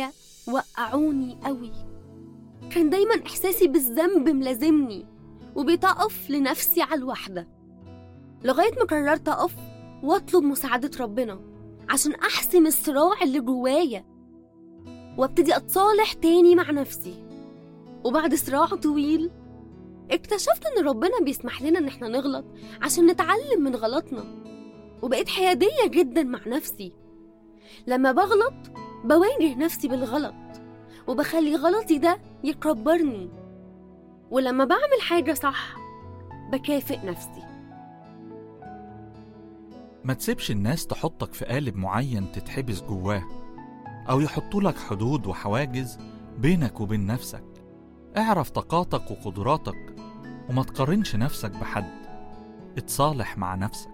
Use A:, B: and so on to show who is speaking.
A: معايا وقعوني قوي كان دايما إحساسي بالذنب ملازمني وبتقف لنفسي على الوحدة لغاية ما قررت أقف وأطلب مساعدة ربنا عشان أحسم الصراع اللي جوايا وابتدي أتصالح تاني مع نفسي وبعد صراع طويل اكتشفت إن ربنا بيسمح لنا إن احنا نغلط عشان نتعلم من غلطنا وبقيت حيادية جدا مع نفسي لما بغلط بواجه نفسي بالغلط وبخلي غلطي ده يكبرني ولما بعمل حاجة صح بكافئ نفسي
B: ما تسيبش الناس تحطك في قالب معين تتحبس جواه أو يحطوا لك حدود وحواجز بينك وبين نفسك اعرف طاقاتك وقدراتك وما تقارنش نفسك بحد اتصالح مع نفسك